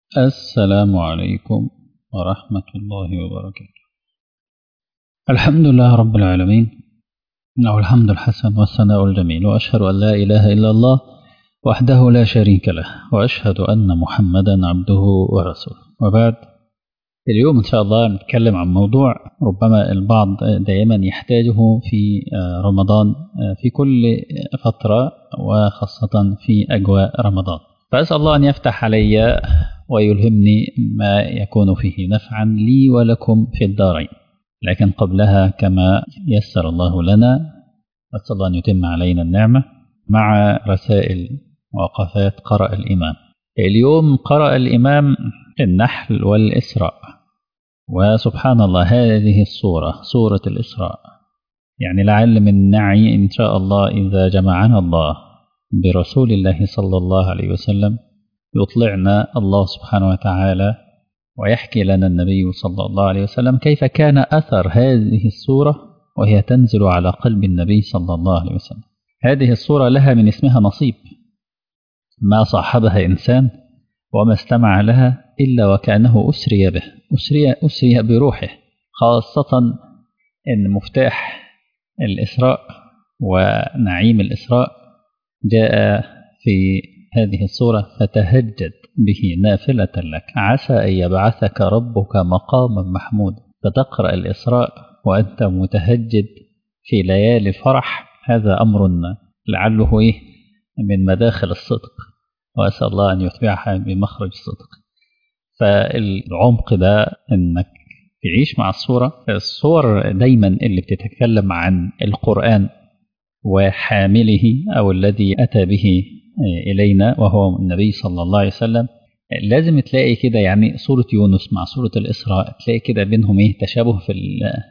السلام عليكم ورحمة الله وبركاته الحمد لله رب العالمين له الحمد الحسن والثناء الجميل وأشهد أن لا إله إلا الله وحده لا شريك له وأشهد أن محمدا عبده ورسوله وبعد اليوم إن شاء الله نتكلم عن موضوع ربما البعض دائما يحتاجه في رمضان في كل فترة وخاصة في أجواء رمضان فأسأل الله أن يفتح علي ويلهمني ما يكون فيه نفعا لي ولكم في الدارين لكن قبلها كما يسر الله لنا أسأل الله أن يتم علينا النعمة مع رسائل وقفات قرأ الإمام اليوم قرأ الإمام النحل والإسراء وسبحان الله هذه الصورة صورة الإسراء يعني لعل من نعي إن شاء الله إذا جمعنا الله برسول الله صلى الله عليه وسلم يطلعنا الله سبحانه وتعالى ويحكي لنا النبي صلى الله عليه وسلم كيف كان أثر هذه الصورة وهي تنزل على قلب النبي صلى الله عليه وسلم هذه الصورة لها من اسمها نصيب ما صاحبها إنسان وما استمع لها إلا وكأنه أسري به أسري, أسري بروحه خاصة أن مفتاح الإسراء ونعيم الإسراء جاء في هذه الصورة فتهجد به نافلة لك عسى أن يبعثك ربك مقاما محمودا فتقرأ الإسراء وأنت متهجد في ليالي الفرح هذا أمر لعله إيه من مداخل الصدق وأسأل الله أن يتبعها بمخرج الصدق فالعمق ده أنك تعيش مع الصورة الصور دايما اللي بتتكلم عن القرآن وحامله أو الذي أتى به إلينا وهو النبي صلى الله عليه وسلم لازم تلاقي كده يعني صورة يونس مع صورة الإسراء تلاقي كده بينهم إيه تشابه في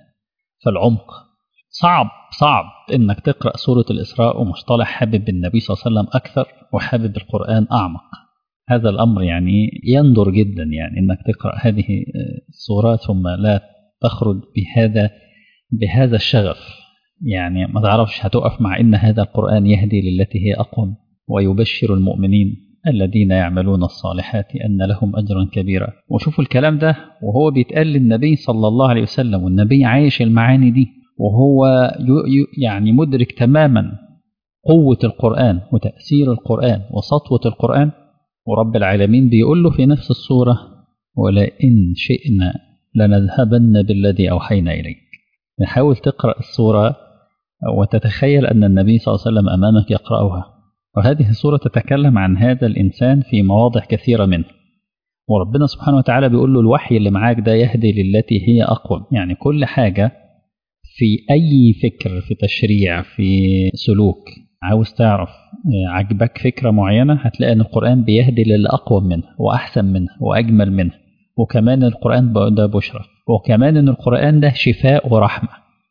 في العمق صعب صعب إنك تقرأ سورة الإسراء ومصطلح حابب النبي صلى الله عليه وسلم أكثر وحابب القرآن أعمق هذا الأمر يعني يندر جدا يعني إنك تقرأ هذه السورة ثم لا تخرج بهذا بهذا الشغف يعني ما تعرفش هتقف مع إن هذا القرآن يهدي للتي هي أقوم ويبشر المؤمنين الذين يعملون الصالحات أن لهم أجرا كبيرا وشوفوا الكلام ده وهو بيتقال للنبي صلى الله عليه وسلم والنبي عايش المعاني دي وهو يعني مدرك تماما قوة القرآن وتأثير القرآن وسطوة القرآن ورب العالمين بيقول له في نفس الصورة ولئن شئنا لنذهبن بالذي أوحينا إليك نحاول تقرأ الصورة وتتخيل أن النبي صلى الله عليه وسلم أمامك يقرأها وهذه الصورة تتكلم عن هذا الإنسان في مواضع كثيرة منه وربنا سبحانه وتعالى بيقول له الوحي اللي معاك ده يهدي للتي هي أقوم يعني كل حاجة في أي فكر في تشريع في سلوك عاوز تعرف عجبك فكرة معينة هتلاقي أن القرآن بيهدي للي أقوم منها وأحسن منها وأجمل منها وكمان القرآن ده بشرى وكمان أن القرآن ده شفاء ورحمة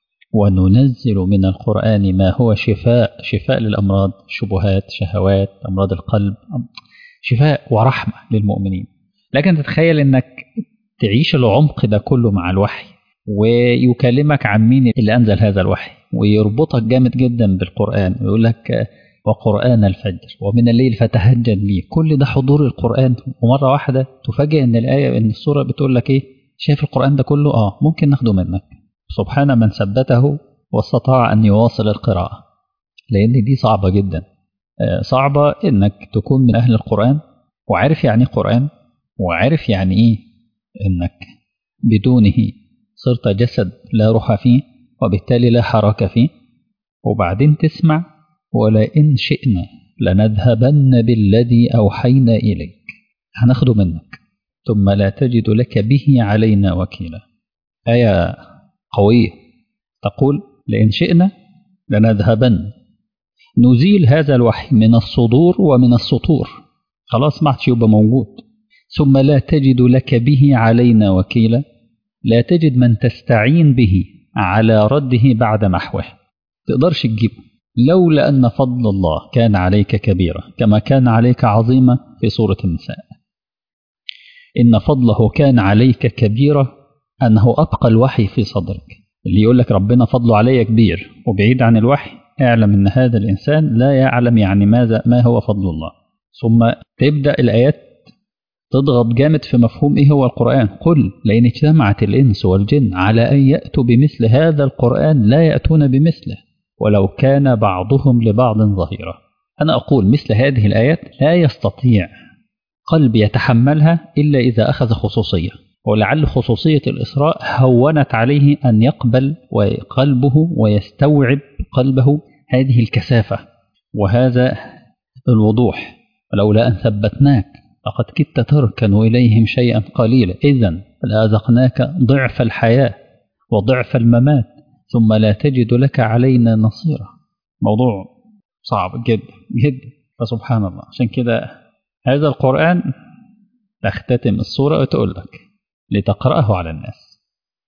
وننزل من القرآن ما هو شفاء شفاء للأمراض شبهات شهوات أمراض القلب شفاء ورحمة للمؤمنين لكن تتخيل أنك تعيش العمق ده كله مع الوحي ويكلمك عن مين اللي أنزل هذا الوحي ويربطك جامد جدا بالقرآن ويقول لك وقرآن الفجر ومن الليل فتهجد به كل ده حضور القرآن ومرة واحدة تفاجئ أن الآية أن السورة بتقول لك إيه شايف القرآن ده كله آه ممكن ناخده منك سبحان من ثبته واستطاع أن يواصل القراءة لأن دي صعبة جدا صعبة إنك تكون من أهل القرآن وعارف يعني قرآن وعارف يعني إيه إنك بدونه صرت جسد لا روح فيه وبالتالي لا حركة فيه وبعدين تسمع ولئن شئنا لنذهبن بالذي أوحينا إليك هناخده منك ثم لا تجد لك به علينا وكيلا آية قوية تقول لئن شئنا لنذهبن نزيل هذا الوحي من الصدور ومن السطور خلاص ما عادش يبقى موجود ثم لا تجد لك به علينا وكيلا لا تجد من تستعين به على رده بعد محوه تقدرش تجيبه لولا أن فضل الله كان عليك كبيرا كما كان عليك عظيما في سورة النساء إن فضله كان عليك كبيرا أنه أبقى الوحي في صدرك اللي يقول لك ربنا فضله علي كبير وبعيد عن الوحي اعلم أن هذا الإنسان لا يعلم يعني ماذا ما هو فضل الله ثم تبدأ الآيات تضغط جامد في مفهوم إيه هو القرآن قل لئن اجتمعت الإنس والجن على أن يأتوا بمثل هذا القرآن لا يأتون بمثله ولو كان بعضهم لبعض ظهيرا أنا أقول مثل هذه الآيات لا يستطيع قلب يتحملها إلا إذا أخذ خصوصية ولعل خصوصية الإسراء هونت عليه أن يقبل قلبه ويستوعب قلبه هذه الكثافة وهذا الوضوح ولولا أن ثبتناك لقد كدت تركن إليهم شيئا قليلا إذا لأذقناك ضعف الحياة وضعف الممات ثم لا تجد لك علينا نصيرا موضوع صعب جدا جدا فسبحان الله عشان كده هذا القرآن تختتم الصورة وتقول لك لتقرأه على الناس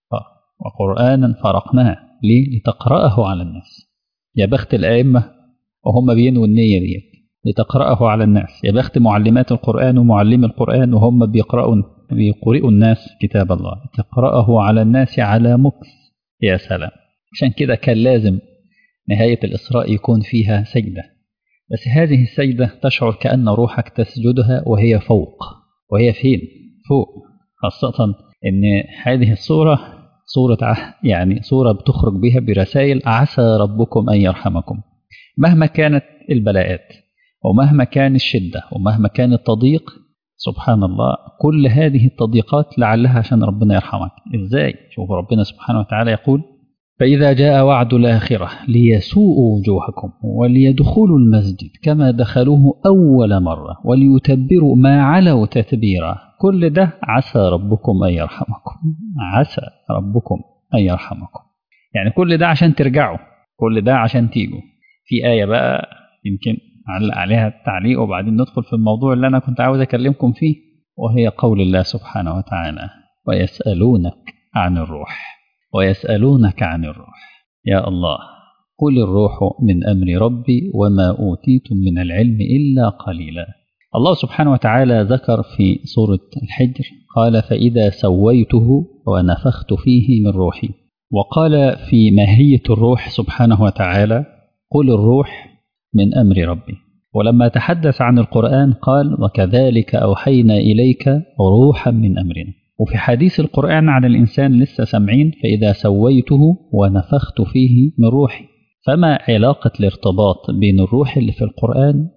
وقرآنا فرقناه ليه؟ لتقرأه على الناس يا بخت الأئمة وهم بينوا النية دي لتقرأه على الناس يا بخت معلمات القرآن ومعلمي القرآن وهم بيقرأوا بيقرئوا الناس كتاب الله تقرأه على الناس على مكث يا سلام عشان كده كان لازم نهاية الإسراء يكون فيها سجدة بس هذه السجدة تشعر كأن روحك تسجدها وهي فوق وهي فين فوق خاصة أن هذه الصورة صورة يعني صورة بتخرج بها برسائل عسى ربكم أن يرحمكم مهما كانت البلاءات ومهما كان الشدة ومهما كان التضييق سبحان الله كل هذه التضييقات لعلها عشان ربنا يرحمك ازاي شوف ربنا سبحانه وتعالى يقول فإذا جاء وعد الآخرة ليسوءوا وجوهكم وليدخلوا المسجد كما دخلوه أول مرة وليتبروا ما علوا تتبيرا كل ده عسى ربكم أن يرحمكم عسى ربكم أن يرحمكم يعني كل ده عشان ترجعوا كل ده عشان تيجوا في آية بقى يمكن علق عليها التعليق وبعدين ندخل في الموضوع اللي أنا كنت عاوز أكلمكم فيه وهي قول الله سبحانه وتعالى ويسألونك عن الروح ويسألونك عن الروح يا الله قل الروح من أمر ربي وما أوتيتم من العلم إلا قليلا الله سبحانه وتعالى ذكر في سورة الحجر قال فإذا سويته ونفخت فيه من روحي وقال في ماهية الروح سبحانه وتعالى قل الروح من أمر ربي ولما تحدث عن القرآن قال وكذلك أوحينا إليك روحا من أمرنا وفي حديث القرآن عن الإنسان لسه سامعين فإذا سويته ونفخت فيه من روحي فما علاقة الارتباط بين الروح اللي في القرآن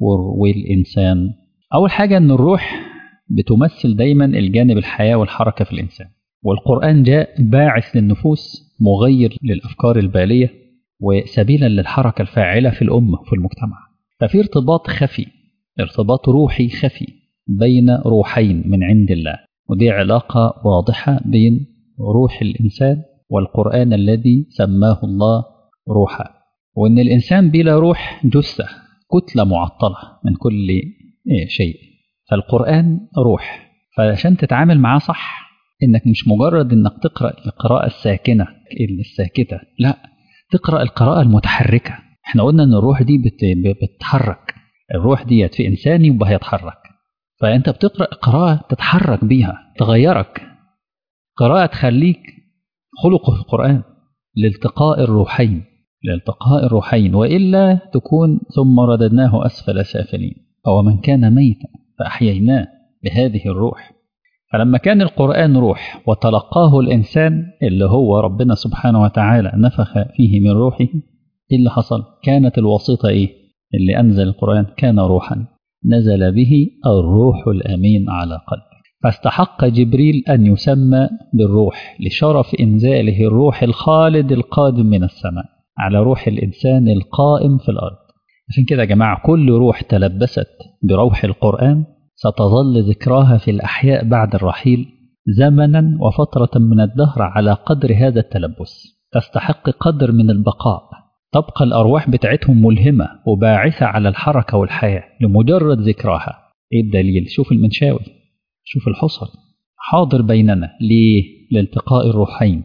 والإنسان أول حاجة أن الروح بتمثل دايما الجانب الحياة والحركة في الإنسان والقرآن جاء باعث للنفوس مغير للأفكار البالية وسبيلا للحركة الفاعلة في الأمة وفي المجتمع ففي ارتباط خفي ارتباط روحي خفي بين روحين من عند الله ودي علاقة واضحة بين روح الإنسان والقرآن الذي سماه الله روحا وأن الإنسان بلا روح جثة كتلة معطلة من كل شيء فالقرآن روح فعشان تتعامل معاه صح إنك مش مجرد إنك تقرأ القراءة الساكنة الساكتة لا تقرأ القراءة المتحركة احنا قلنا ان الروح دي بتتحرك الروح ديت في انسان يبقى هيتحرك فانت بتقرأ قراءة تتحرك بيها تغيرك قراءة تخليك خلق القرآن لالتقاء الروحين لالتقاء الروحين وإلا تكون ثم رددناه أسفل سافلين أو من كان ميتا فأحييناه بهذه الروح فلما كان القرآن روح وتلقاه الإنسان اللي هو ربنا سبحانه وتعالى نفخ فيه من روحه إيه اللي حصل كانت الوسيطة إيه اللي أنزل القرآن كان روحا نزل به الروح الأمين على قلبه فاستحق جبريل أن يسمى بالروح لشرف إنزاله الروح الخالد القادم من السماء على روح الإنسان القائم في الأرض عشان كده يا جماعة كل روح تلبست بروح القرآن ستظل ذكراها في الأحياء بعد الرحيل زمنا وفترة من الدهر على قدر هذا التلبس تستحق قدر من البقاء تبقى الأرواح بتاعتهم ملهمة وباعثة على الحركة والحياة لمجرد ذكراها إيه الدليل؟ شوف المنشاوي شوف الحصل حاضر بيننا ليه؟ لالتقاء الروحين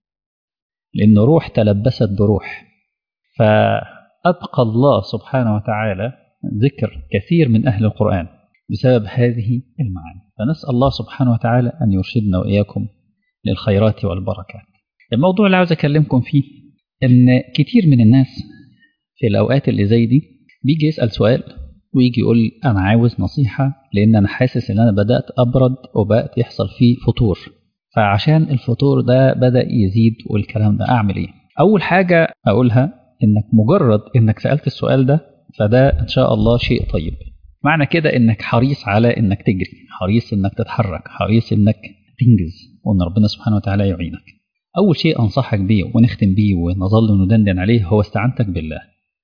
لأن روح تلبست بروح فأبقى الله سبحانه وتعالى ذكر كثير من أهل القرآن بسبب هذه المعاني فنسأل الله سبحانه وتعالى أن يرشدنا وإياكم للخيرات والبركات الموضوع اللي عاوز أكلمكم فيه إن كتير من الناس في الأوقات اللي زي دي بيجي يسأل سؤال ويجي يقول لي انا عاوز نصيحه لان انا حاسس ان انا بدات ابرد وبقت يحصل فيه فتور فعشان الفطور ده بدا يزيد والكلام ده اعمل ايه اول حاجه اقولها انك مجرد انك سالت السؤال ده فده ان شاء الله شيء طيب معنى كده انك حريص على انك تجري حريص انك تتحرك حريص انك تنجز وان ربنا سبحانه وتعالى يعينك اول شيء انصحك بيه ونختم بيه ونظل ندندن عليه هو استعانتك بالله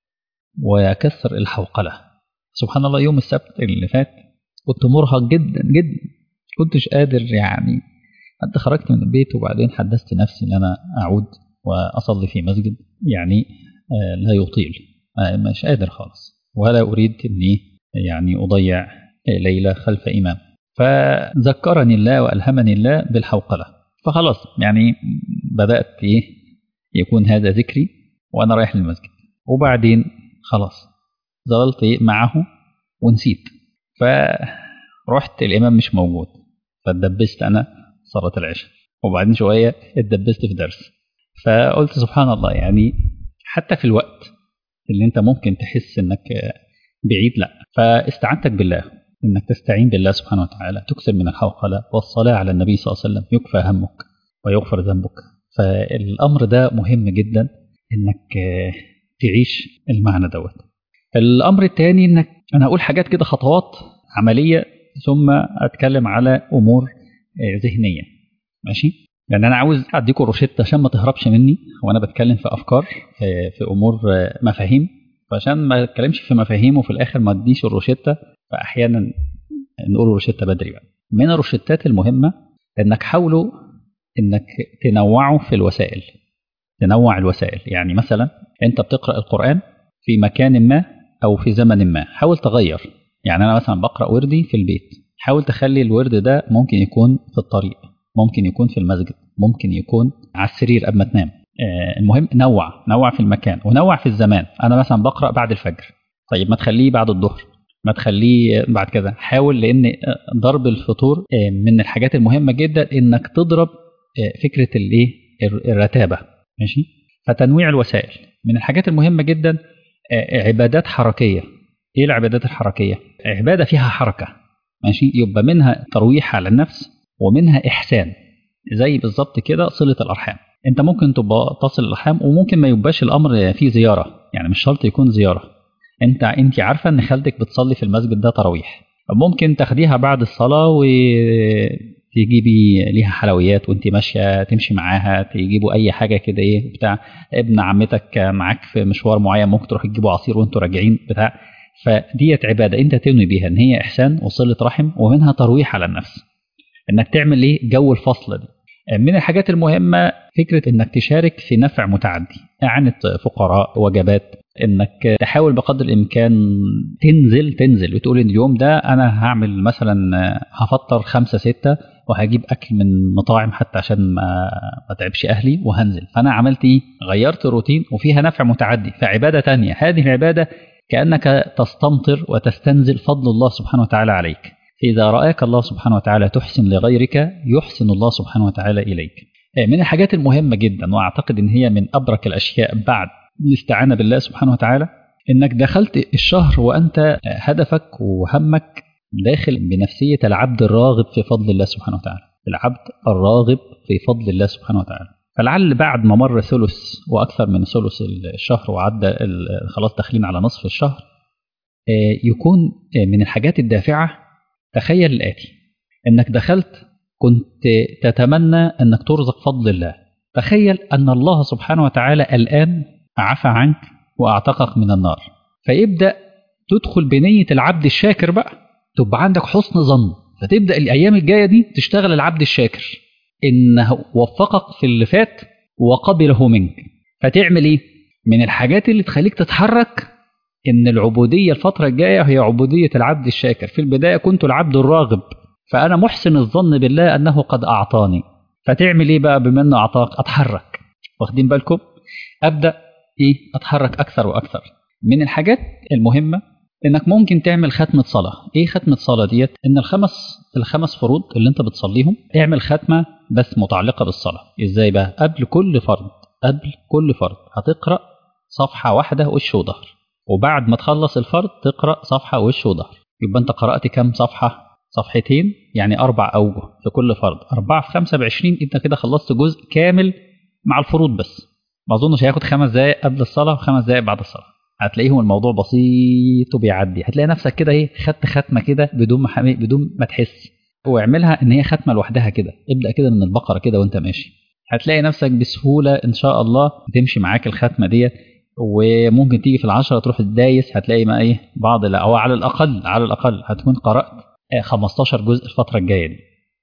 وكسر الحوقله سبحان الله يوم السبت اللي فات كنت مرهق جدا جدا كنتش قادر يعني حتى خرجت من البيت وبعدين حدثت نفسي ان انا اعود واصلي في مسجد يعني آه لا يطيل آه مش قادر خالص ولا اريد اني يعني اضيع ليله خلف امام فذكرني الله والهمني الله بالحوقله فخلاص يعني بدات ايه يكون هذا ذكري وانا رايح للمسجد وبعدين خلاص ظللت إيه معه ونسيت فرحت الامام مش موجود فاتدبست انا صلاه العشاء وبعدين شويه اتدبست في درس فقلت سبحان الله يعني حتى في الوقت اللي انت ممكن تحس انك بعيد لا فاستعنتك بالله انك تستعين بالله سبحانه وتعالى تكثر من الحوقله والصلاه على النبي صلى الله عليه وسلم يكفى همك ويغفر ذنبك فالامر ده مهم جدا انك تعيش المعنى دوت الامر الثاني انك انا اقول حاجات كده خطوات عمليه ثم اتكلم على امور ذهنيه ماشي لان انا عاوز اديكم روشته عشان ما تهربش مني وانا بتكلم في افكار في امور مفاهيم فعشان ما اتكلمش في مفاهيم وفي الاخر ما اديش الروشته فاحيانا نقول روشته بدري بقى من الروشتات المهمه انك حاولوا انك تنوعوا في الوسائل تنوع الوسائل يعني مثلا انت بتقرا القران في مكان ما او في زمن ما حاول تغير يعني انا مثلا بقرا وردي في البيت حاول تخلي الورد ده ممكن يكون في الطريق ممكن يكون في المسجد ممكن يكون على السرير قبل ما تنام آه المهم نوع نوع في المكان ونوع في الزمان انا مثلا بقرا بعد الفجر طيب ما تخليه بعد الظهر ما تخليه بعد كذا حاول لان ضرب الفطور آه من الحاجات المهمه جدا انك تضرب آه فكره الايه الرتابه ماشي فتنويع الوسائل من الحاجات المهمه جدا عبادات حركيه ايه العبادات الحركيه عباده فيها حركه ماشي يبقى منها ترويح على النفس ومنها احسان زي بالظبط كده صله الارحام انت ممكن تبقى تصل الارحام وممكن ما يبقاش الامر فيه زياره يعني مش شرط يكون زياره انت انت عارفه ان خالتك بتصلي في المسجد ده تراويح ممكن تاخديها بعد الصلاه وتجيبي ليها حلويات وانت ماشيه تمشي معاها تجيبوا اي حاجه كده ايه بتاع ابن عمتك معاك في مشوار معين ممكن تروح تجيبوا عصير وانتوا راجعين بتاع فديت عباده انت تنوي بيها ان هي احسان وصله رحم ومنها ترويح على النفس انك تعمل ايه جو الفصل دي من الحاجات المهمة فكرة انك تشارك في نفع متعدي إعانة فقراء وجبات انك تحاول بقدر الامكان تنزل تنزل وتقول ان اليوم ده انا هعمل مثلا هفطر خمسة ستة وهجيب اكل من مطاعم حتى عشان ما ما تعبش اهلي وهنزل فانا عملت ايه غيرت الروتين وفيها نفع متعدي فعبادة تانية هذه العبادة كأنك تستمطر وتستنزل فضل الله سبحانه وتعالى عليك إذا رآك الله سبحانه وتعالى تحسن لغيرك يحسن الله سبحانه وتعالى إليك من الحاجات المهمة جدا وأعتقد إن هي من أبرك الأشياء بعد الاستعانة بالله سبحانه وتعالى إنك دخلت الشهر وأنت هدفك وهمك داخل بنفسية العبد الراغب في فضل الله سبحانه وتعالى العبد الراغب في فضل الله سبحانه وتعالى فلعل بعد ما مر ثلث وأكثر من ثلث الشهر وعدى خلاص داخلين على نصف الشهر يكون من الحاجات الدافعة تخيل الآتي إنك دخلت كنت تتمنى أنك ترزق فضل الله تخيل أن الله سبحانه وتعالى الآن عفى عنك وأعتقك من النار فيبدأ تدخل بنية العبد الشاكر بقى تبقى عندك حسن ظن فتبدأ الأيام الجاية دي تشتغل العبد الشاكر إنه وفقك في اللي فات وقبله منك فتعمل إيه؟ من الحاجات اللي تخليك تتحرك إن العبودية الفترة الجاية هي عبودية العبد الشاكر في البداية كنت العبد الراغب فأنا محسن الظن بالله أنه قد أعطاني فتعمل إيه بقى بما أنه أعطاك أتحرك واخدين بالكم أبدأ إيه أتحرك أكثر وأكثر من الحاجات المهمة إنك ممكن تعمل ختمة صلاة إيه ختمة صلاة ديت إن الخمس الخمس فروض اللي أنت بتصليهم اعمل ختمة بس متعلقة بالصلاة إزاي بقى قبل كل فرض قبل كل فرض هتقرأ صفحة واحدة وش وظهر وبعد ما تخلص الفرض تقرا صفحه وش وظهر يبقى انت قرات كام صفحه صفحتين يعني اربع اوجه في كل فرض أربعة في خمسة بعشرين انت كده خلصت جزء كامل مع الفروض بس ما اظنش هياخد خمس دقايق قبل الصلاه وخمس دقايق بعد الصلاه هتلاقيهم الموضوع بسيط وبيعدي هتلاقي نفسك كده ايه خدت ختمه كده بدون ما بدون ما تحس واعملها ان هي ختمه لوحدها كده ابدا كده من البقره كده وانت ماشي هتلاقي نفسك بسهوله ان شاء الله تمشي معاك الختمه ديت وممكن تيجي في العشرة تروح دايس هتلاقي ما ايه بعض او على الاقل على الاقل هتكون قرات 15 جزء الفتره الجايه دي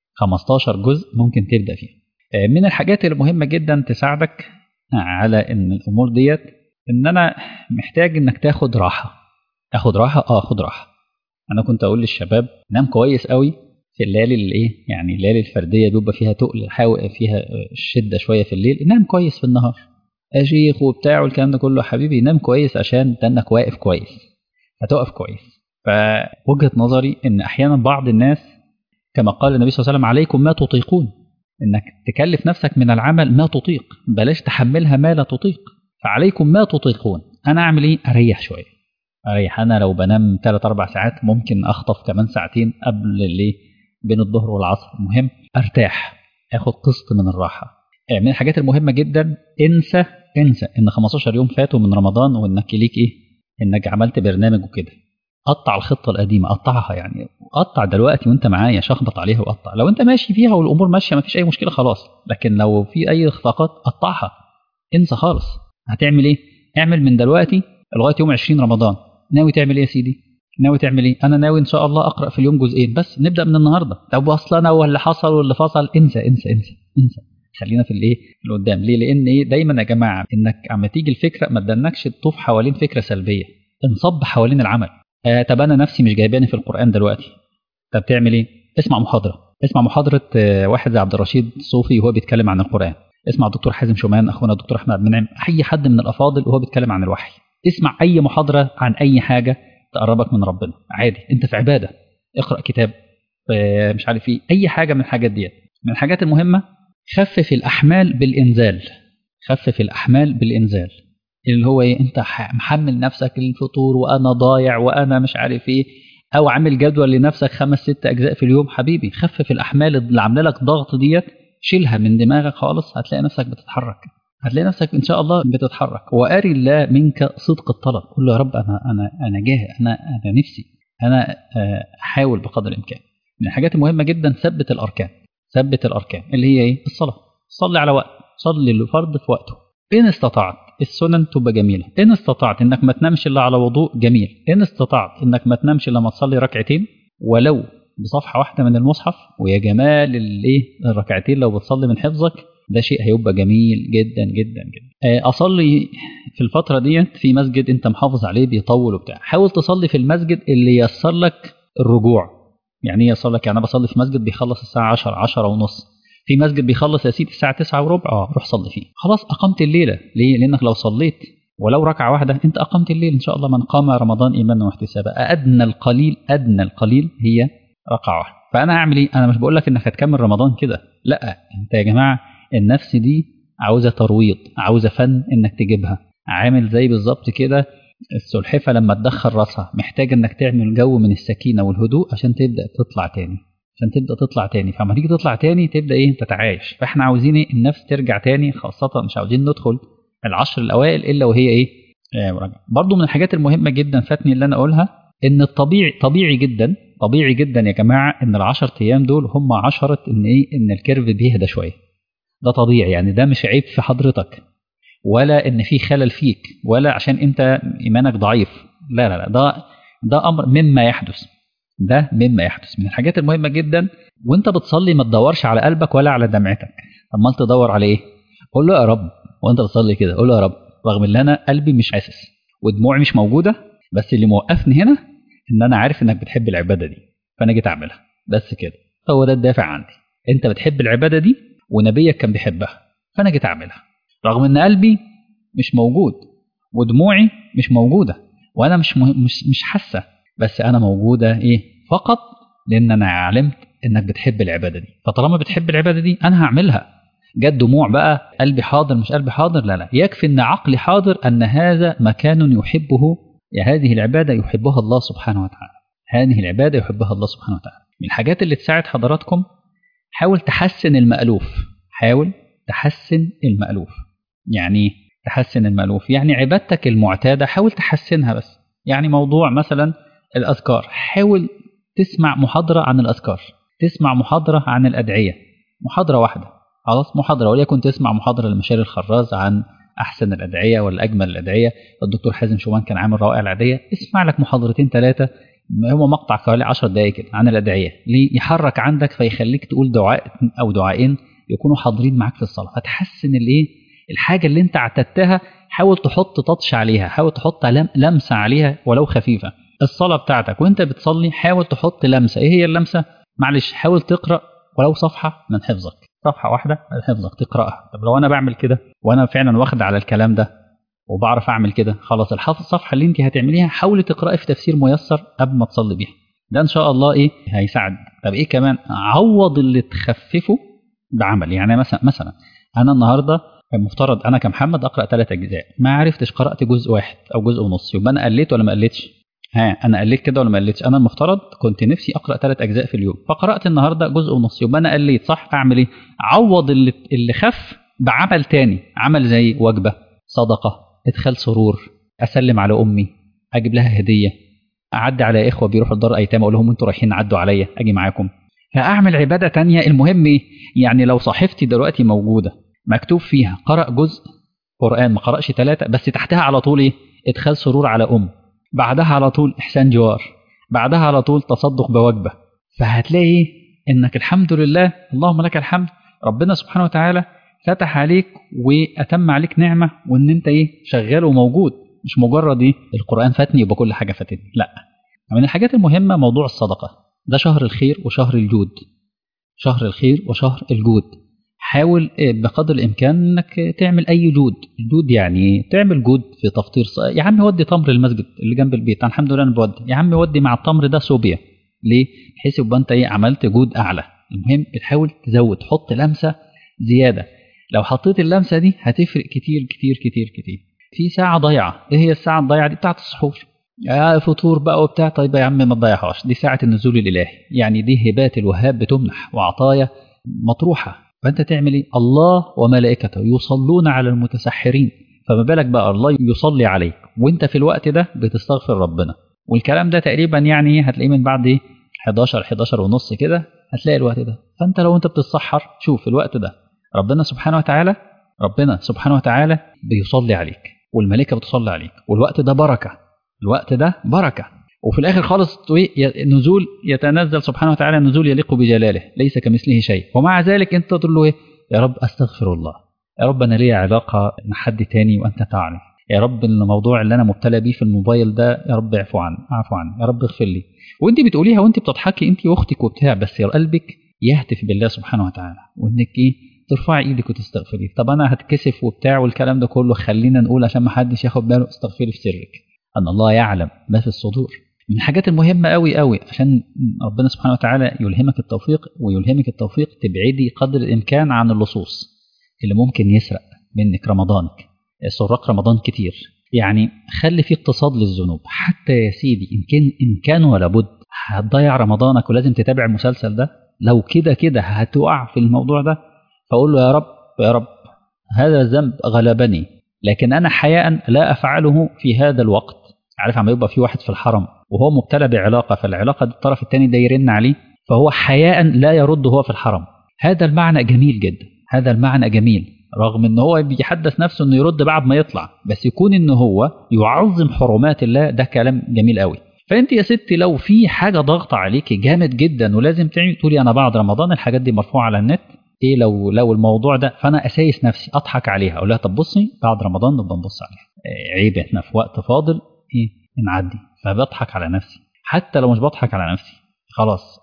15 جزء ممكن تبدا فيه من الحاجات المهمه جدا تساعدك على ان الامور ديت ان انا محتاج انك تاخد راحه اخد راحه اه خد راحه انا كنت اقول للشباب نام كويس قوي في الليالي اللي ايه يعني الليالي الفرديه بيبقى فيها تقل حاول فيها الشده شويه في الليل نام كويس في النهار يا شيخ وبتاع والكلام ده كله حبيبي نام كويس عشان تنك واقف كويس هتقف كويس فوجهه نظري ان احيانا بعض الناس كما قال النبي صلى الله عليه وسلم عليكم ما تطيقون انك تكلف نفسك من العمل ما تطيق بلاش تحملها ما لا تطيق فعليكم ما تطيقون انا اعمل ايه اريح شويه اريح انا لو بنام 3 4 ساعات ممكن اخطف كمان ساعتين قبل اللي بين الظهر والعصر المهم ارتاح اخد قسط من الراحه من الحاجات المهمه جدا انسى انسى ان 15 يوم فاتوا من رمضان وانك ليك ايه انك عملت برنامج وكده قطع الخطه القديمه قطعها يعني قطع دلوقتي وانت معايا شخبط عليها وقطع لو انت ماشي فيها والامور ماشيه ما فيش اي مشكله خلاص لكن لو في اي اخفاقات قطعها انسى خالص هتعمل ايه اعمل من دلوقتي لغايه يوم 20 رمضان ناوي تعمل ايه يا سيدي ناوي تعمل ايه انا ناوي ان شاء الله اقرا في اليوم جزئين بس نبدا من النهارده طب اصل انا واللي حصل واللي فصل انسى انسى انسى انسى خلينا في الايه اللي قدام ليه لان ايه دايما يا جماعه انك اما تيجي الفكره ما تدنكش تطوف حوالين فكره سلبيه انصب حوالين العمل آه طب انا نفسي مش جايباني في القران دلوقتي طب تعمل ايه اسمع محاضره اسمع محاضره آه واحد زي عبد الرشيد صوفي وهو بيتكلم عن القران اسمع الدكتور حازم شومان اخونا الدكتور احمد منعم اي حد من الافاضل وهو بيتكلم عن الوحي اسمع اي محاضره عن اي حاجه تقربك من ربنا عادي انت في عباده اقرا كتاب آه مش عارف ايه اي حاجه من الحاجات ديت من الحاجات المهمه خفف الاحمال بالانزال خفف الاحمال بالانزال اللي هو ايه انت محمل نفسك الفطور وانا ضايع وانا مش عارف ايه او عامل جدول لنفسك خمس ست اجزاء في اليوم حبيبي خفف الاحمال اللي عامله لك ضغط ديت شيلها من دماغك خالص هتلاقي نفسك بتتحرك هتلاقي نفسك ان شاء الله بتتحرك واري الله منك صدق الطلب قول له يا رب انا انا انا جاهز انا انا نفسي انا احاول بقدر الامكان من الحاجات المهمه جدا ثبت الاركان ثبت الاركان اللي هي ايه الصلاه صلي على وقت صلي الفرض في وقته ان استطعت السنن تبقى جميله ان استطعت انك ما تنامش الا على وضوء جميل ان استطعت انك ما تنامش الا ما تصلي ركعتين ولو بصفحه واحده من المصحف ويا جمال الايه الركعتين لو بتصلي من حفظك ده شيء هيبقى جميل جدا جدا جدا اصلي في الفتره ديت في مسجد انت محافظ عليه بيطول وبتاع حاول تصلي في المسجد اللي ييسر لك الرجوع يعني ايه ييسر لك يعني انا بصلي في مسجد بيخلص الساعه 10 10 ونص في مسجد بيخلص يا سيدي الساعه 9 وربع اه روح صلي فيه خلاص اقمت الليله ليه لانك لو صليت ولو ركعه واحده انت اقمت الليل ان شاء الله من قام رمضان ايمانا واحتسابا ادنى القليل ادنى القليل هي ركعه واحده فانا هعمل ايه انا مش بقول لك انك هتكمل رمضان كده لا انت يا جماعه النفس دي عاوزه ترويض عاوزه فن انك تجيبها عامل زي بالظبط كده السلحفه لما تدخل راسها محتاج انك تعمل جو من السكينه والهدوء عشان تبدا تطلع تاني عشان تبدا تطلع تاني فلما تيجي تطلع تاني تبدا ايه تتعايش فاحنا عاوزين ايه النفس ترجع تاني خاصه مش عاوزين ندخل العشر الاوائل الا وهي ايه آه مراجعه برضو من الحاجات المهمه جدا فاتني اللي انا اقولها ان الطبيعي طبيعي جدا طبيعي جدا يا جماعه ان العشر ايام دول هم عشرة ان ايه ان الكيرف بيهدى شويه ده طبيعي يعني ده مش عيب في حضرتك ولا ان في خلل فيك ولا عشان انت ايمانك ضعيف لا لا لا ده ده امر مما يحدث ده مما يحدث من الحاجات المهمه جدا وانت بتصلي ما تدورش على قلبك ولا على دمعتك امال تدور على ايه قول له يا رب وانت بتصلي كده قول له يا رب رغم ان انا قلبي مش حاسس ودموعي مش موجوده بس اللي موقفني هنا ان انا عارف انك بتحب العباده دي فانا جيت اعملها بس كده هو ده الدافع عندي انت بتحب العباده دي ونبيك كان بيحبها فانا جيت اعملها رغم ان قلبي مش موجود ودموعي مش موجوده وانا مش مه... مش مش حاسه بس انا موجوده ايه فقط لان انا علمت انك بتحب العباده دي فطالما بتحب العباده دي انا هعملها جت دموع بقى قلبي حاضر مش قلبي حاضر لا لا يكفي ان عقلي حاضر ان هذا مكان يحبه هذه العبادة يحبها الله سبحانه وتعالى هذه العبادة يحبها الله سبحانه وتعالى من الحاجات اللي تساعد حضراتكم حاول تحسن المألوف حاول تحسن المألوف يعني تحسن المألوف يعني عبادتك المعتادة حاول تحسنها بس يعني موضوع مثلا الأذكار حاول تسمع محاضرة عن الأذكار تسمع محاضرة عن الأدعية محاضرة واحدة خلاص محاضرة وليكن تسمع محاضرة لمشاري الخراز عن أحسن الأدعية ولا أجمل الأدعية الدكتور حازم شومان كان عامل روائع الأدعية اسمع لك محاضرتين ثلاثة هو مقطع حوالي 10 دقائق كده عن الأدعية ليه يحرك عندك فيخليك تقول دعاء أو دعائين يكونوا حاضرين معاك في الصلاة فتحسن الإيه الحاجة اللي أنت اعتدتها حاول تحط تاتش عليها حاول تحط لمسة عليها ولو خفيفة الصلاة بتاعتك وأنت بتصلي حاول تحط لمسة إيه هي اللمسة معلش حاول تقرأ ولو صفحة من حفظك صفحة واحدة من حفظك تقرأها طب لو أنا بعمل كده وأنا فعلا واخد على الكلام ده وبعرف أعمل كده خلاص الحفظ الصفحة اللي أنت هتعمليها حاولي تقرأي في تفسير ميسر قبل ما تصلي بيها ده إن شاء الله إيه هيساعد طب إيه كمان عوض اللي تخففه بعمل يعني مثلا مثلا أنا النهاردة المفترض أنا كمحمد أقرأ ثلاث أجزاء ما عرفتش قرأت جزء واحد أو جزء ونص يبقى أنا قليت ولا ما قليتش ها انا قليت كده ولا ما قليتش انا المفترض كنت نفسي اقرا ثلاث اجزاء في اليوم فقرات النهارده جزء ونص يبقى انا قليت صح اعمل ايه عوض اللي اللي خف بعمل تاني عمل زي وجبه صدقه ادخال سرور اسلم على امي اجيب لها هديه اعدي على اخوه بيروحوا دار ايتام اقول لهم انتوا رايحين عدوا عليا اجي معاكم فاعمل عباده تانية المهم ايه يعني لو صحيفتي دلوقتي موجوده مكتوب فيها قرأ جزء قرآن ما قرأش ثلاثة بس تحتها على طول ايه ادخال سرور على ام بعدها على طول إحسان جوار بعدها على طول تصدق بوجبة فهتلاقي إنك الحمد لله اللهم لك الحمد ربنا سبحانه وتعالى فتح عليك وأتم عليك نعمة وإن أنت إيه شغال وموجود مش مجرد إيه القرآن فاتني يبقى كل حاجة فاتتني لا من الحاجات المهمة موضوع الصدقة ده شهر الخير وشهر الجود شهر الخير وشهر الجود حاول بقدر الامكان انك تعمل اي جود جود يعني تعمل جود في تفطير ص... يا عم ودي تمر المسجد اللي جنب البيت أنا الحمد لله انا بودي يا عم ودي مع التمر ده صوبيا ليه بحيث يبقى انت ايه عملت جود اعلى المهم تحاول تزود حط لمسه زياده لو حطيت اللمسه دي هتفرق كتير كتير كتير كتير في ساعه ضايعه ايه هي الساعه الضايعه دي بتاعه السحور يا فطور بقى وبتاع طيب يا عم ما تضيعهاش دي ساعه النزول الالهي يعني دي هبات الوهاب بتمنح وعطايا مطروحه فانت تعمل ايه الله وملائكته يصلون على المتسحرين فما بالك بقى الله يصلي عليك وانت في الوقت ده بتستغفر ربنا والكلام ده تقريبا يعني هتلاقيه من بعد ايه 11 11 ونص كده هتلاقي الوقت ده فانت لو انت بتتسحر شوف الوقت ده ربنا سبحانه وتعالى ربنا سبحانه وتعالى بيصلي عليك والملائكه بتصلي عليك والوقت ده بركه الوقت ده بركه وفي الاخر خالص نزول يتنزل سبحانه وتعالى نزول يليق بجلاله ليس كمثله شيء ومع ذلك انت تقول له ايه يا رب استغفر الله يا رب انا ليا علاقه مع حد تاني وانت تعلم يا رب الموضوع اللي انا مبتلى بيه في الموبايل ده يا رب اعفو عني اعفو عني يا رب اغفر لي وانت بتقوليها وانت بتضحكي انت واختك وبتاع بس قلبك يهتف بالله سبحانه وتعالى وانك ايه ترفعي ايدك وتستغفري طب انا هتكسف وبتاع والكلام ده كله خلينا نقول عشان ما حدش ياخد باله استغفري في سرك ان الله يعلم ما في الصدور من الحاجات المهمة قوي قوي عشان ربنا سبحانه وتعالى يلهمك التوفيق ويلهمك التوفيق تبعدي قدر الإمكان عن اللصوص اللي ممكن يسرق منك رمضانك سراق رمضان كتير يعني خلي في اقتصاد للذنوب حتى يا سيدي إن كان إن كان ولا بد هتضيع رمضانك ولازم تتابع المسلسل ده لو كده كده هتقع في الموضوع ده فأقول له يا رب يا رب هذا الذنب غلبني لكن أنا حياء لا أفعله في هذا الوقت عارف عم يبقى في واحد في الحرم وهو مبتلى بعلاقه فالعلاقه دي الطرف الثاني ده يرن عليه فهو حياء لا يرد هو في الحرم هذا المعنى جميل جدا هذا المعنى جميل رغم ان هو بيحدث نفسه انه يرد بعد ما يطلع بس يكون ان هو يعظم حرمات الله ده كلام جميل قوي فانت يا ستي لو في حاجه ضاغطه عليكي جامد جدا ولازم تعملي تقولي انا بعد رمضان الحاجات دي مرفوعه على النت ايه لو لو الموضوع ده فانا اسايس نفسي اضحك عليها اقول لها طب بصي بعد رمضان نبقى نبص عليها عيب احنا في وقت فاضل ايه نعدي فبضحك على نفسي حتى لو مش بضحك على نفسي خلاص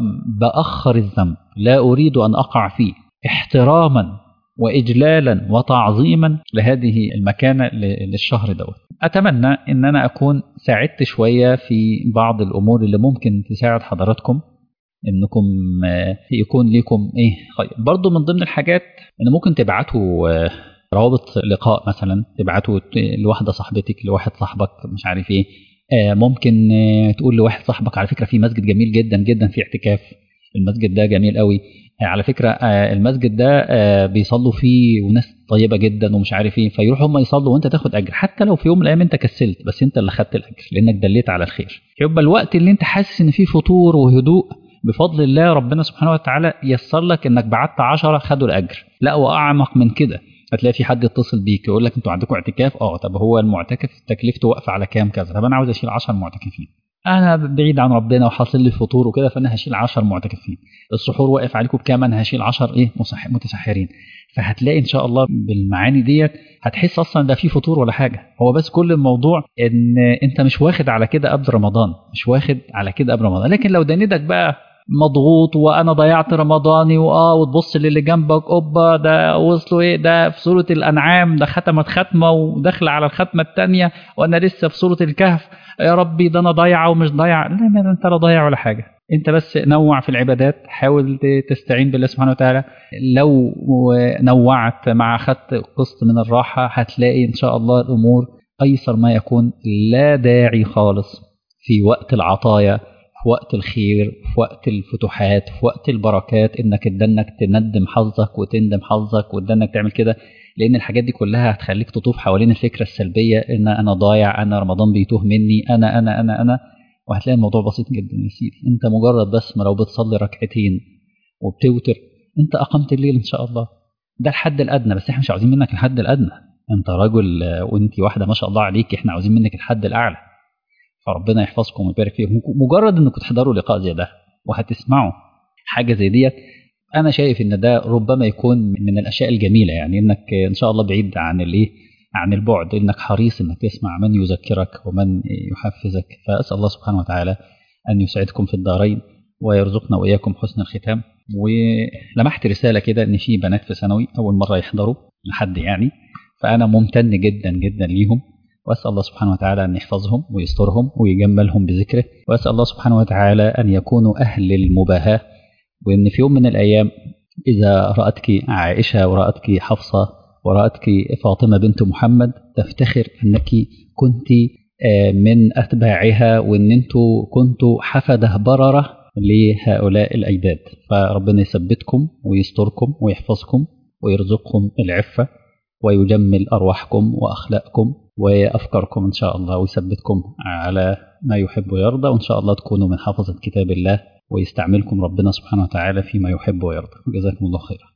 بأخر الذنب لا أريد أن أقع فيه احتراما وإجلالا وتعظيما لهذه المكانة للشهر دوت أتمنى أن أنا أكون ساعدت شوية في بعض الأمور اللي ممكن تساعد حضراتكم انكم يكون لكم ايه خير برضو من ضمن الحاجات ان ممكن تبعتوا روابط لقاء مثلا تبعته لواحده صاحبتك لواحد صاحبك مش عارف ايه آه، ممكن آه، تقول لواحد صاحبك على فكره في مسجد جميل جدا جدا في اعتكاف المسجد ده جميل قوي آه، على فكره آه، المسجد ده آه، بيصلوا فيه وناس طيبه جدا ومش عارف ايه فيروحوا هم يصلوا وانت تاخد اجر حتى لو في يوم من الايام انت كسلت بس انت اللي خدت الاجر لانك دليت على الخير يبقى الوقت اللي انت حاسس ان فيه فطور وهدوء بفضل الله ربنا سبحانه وتعالى يسر لك انك بعت عشرة خدوا الاجر لا واعمق من كده هتلاقي في حد يتصل بيك يقول لك انتوا عندكم اعتكاف اه طب هو المعتكف تكلفته واقفه على كام كذا طب انا عاوز اشيل 10 معتكفين انا بعيد عن ربنا وحاصل لي فطور وكده فانا هشيل 10 معتكفين السحور واقف عليكم بكام انا هشيل 10 ايه مسح- متسحرين فهتلاقي ان شاء الله بالمعاني ديت هتحس اصلا ده في فطور ولا حاجه هو بس كل الموضوع ان انت مش واخد على كده قبل رمضان مش واخد على كده قبل رمضان لكن لو دنيتك بقى مضغوط وانا ضيعت رمضاني واه وتبص للي جنبك اوبا ده وصلوا ايه ده في سوره الانعام ده ختمت ختمه وداخله على الختمه الثانيه وانا لسه في سوره الكهف يا ربي ده انا ضايعه ومش ضايعه لا لا لا، انت لا ضايع ولا حاجه انت بس نوع في العبادات حاول ت- تستعين بالله سبحانه وتعالى لو نوعت مع اخذت قسط من الراحه هتلاقي ان شاء الله الامور ايسر ما يكون لا داعي خالص في وقت العطايا في وقت الخير في وقت الفتوحات في وقت البركات انك تدنك تندم حظك وتندم حظك وتدنك تعمل كده لان الحاجات دي كلها هتخليك تطوف حوالين الفكره السلبيه ان انا ضايع انا رمضان بيتوه مني انا انا انا انا وهتلاقي الموضوع بسيط جدا يا سيدي انت مجرد بس ما لو بتصلي ركعتين وبتوتر انت اقمت الليل ان شاء الله ده الحد الادنى بس احنا مش عاوزين منك الحد الادنى انت راجل آه، وانت واحده ما شاء الله عليك احنا عاوزين منك الحد الاعلى فربنا يحفظكم ويبارك فيكم مجرد انكم تحضروا لقاء زي ده وهتسمعوا حاجه زي ديت انا شايف ان ده ربما يكون من الاشياء الجميله يعني انك ان شاء الله بعيد عن الايه عن البعد انك حريص انك تسمع من يذكرك ومن يحفزك فاسال الله سبحانه وتعالى ان يسعدكم في الدارين ويرزقنا واياكم حسن الختام ولمحت رساله كده ان في بنات في ثانوي اول مره يحضروا لحد يعني فانا ممتن جدا جدا ليهم واسال الله سبحانه وتعالى ان يحفظهم ويسترهم ويجملهم بذكره واسال الله سبحانه وتعالى ان يكونوا اهل المباهاه وان في يوم من الايام اذا راتك عائشه وراتك حفصه وراتك فاطمه بنت محمد تفتخر انك كنت آه، من اتباعها وان انتوا كنتوا حفده برره لهؤلاء الاجداد فربنا يثبتكم ويستركم ويحفظكم ويرزقكم العفه ويجمل ارواحكم واخلاقكم وافكاركم ان شاء الله ويثبتكم على ما يحب ويرضى وان شاء الله تكونوا من حفظه كتاب الله ويستعملكم ربنا سبحانه وتعالى فيما يحب ويرضى جزاكم الله خيرا